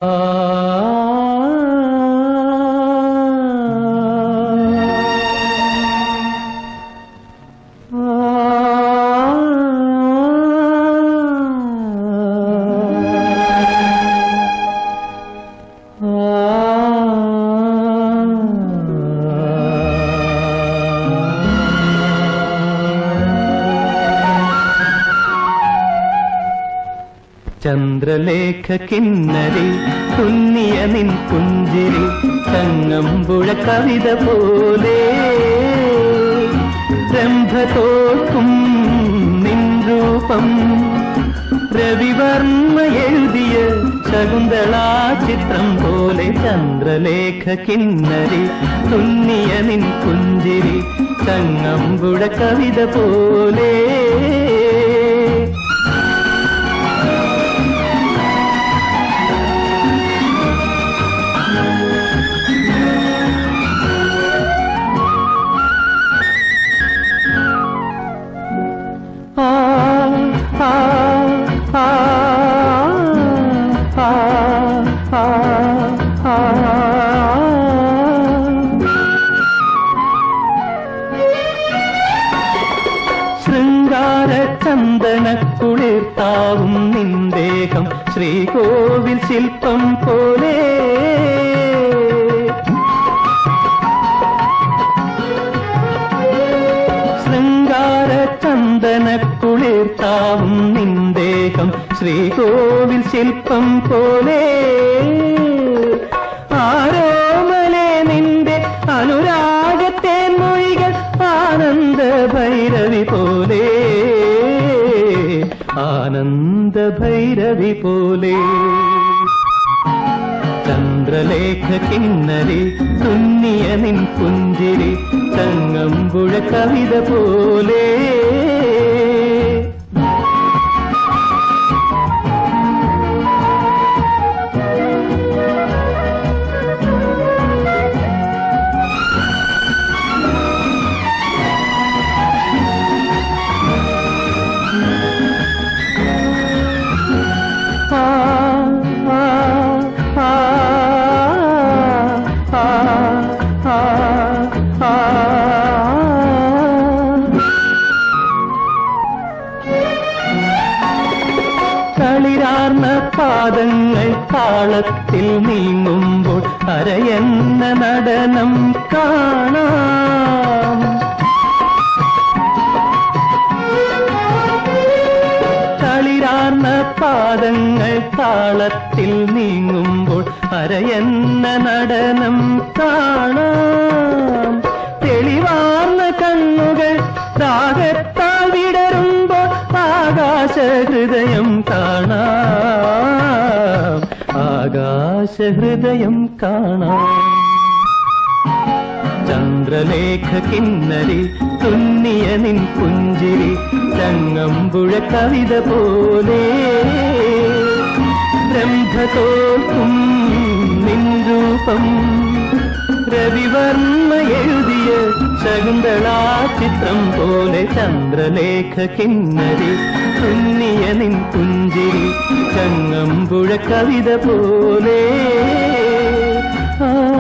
ചന്ദ്രലേഖ കിന്നരി തുന്നിയ നിൻ പുഞ്ചിരി ചങ്ങമ്പുഴ കവിത പോലെ രംഭ തോൽക്കും നിൻ രൂപം രവിവർമ്മ എഴുതിയ ശകുന്തളാ ചിത്രം പോലെ ചന്ദ്രലേഖ കിന്നരി തുന്നിയ നിൻ പുഞ്ചിരി ചങ്ങമ്പുഴ കവിത പോലെ ആ ആ ആ ആ ആ ശൃംഗാര ചന്ദന കുളിർത്താവും നിന്ദേഹം ശ്രീകോവിൽ ശില്പം പോലെ ശൃംഗാര ചന്ദന കുളിർത്താവും നിന്ദേഹം ശ്രീകോവിൽ ശില്പം പോലെ ആരോമലെ നിന്റെ അനുരാഗത്തെ മൊഴികൾ ആനന്ദ ഭൈരവി പോലെ ആനന്ദ ഭൈരവി പോലെ ചന്ദ്രലേഖ കിന്നരി തുന്നിയ നിൻ പുഞ്ചിരി ചങ്ങമ്പുഴ കവിത പോലെ ആ ആ ആ ആ ആ ആ കളിരാർന്ന പാദങ്ങൾ താളത്തിൽ നീങ്ങുമ്പോൾ അരയെന്ന നടനം കാണാം തളിരാർന്ന പാദങ്ങൾ താളത്തിൽ നീങ്ങുമ്പോൾ അരയെന്ന നടനം കാണാം തെളിവാർന്ന കണ്ണുകൾ രാഗത്താൽ വിടരുമ്പോൾ ആകാശ ഹൃദയം കാണാം ആകാശ ഹൃദയം കാണാം ചന്ദ്രലേഖ കിന്നരി തുന്നിയ നിൻ പുഞ്ചിരി ചങ്ങമ്പുഴ കവിത പോലെ രംഭ തോൽക്കും നിൻ രൂപം രവിവർമ്മ എഴുതിയ ശകുന്തളാ ചിത്രം പോലെ ചന്ദ്രലേഖ കിന്നരി തുന്നിയ നിൻ പുഞ്ചിരി ചങ്ങമ്പുഴ കവിത പോലെ ആ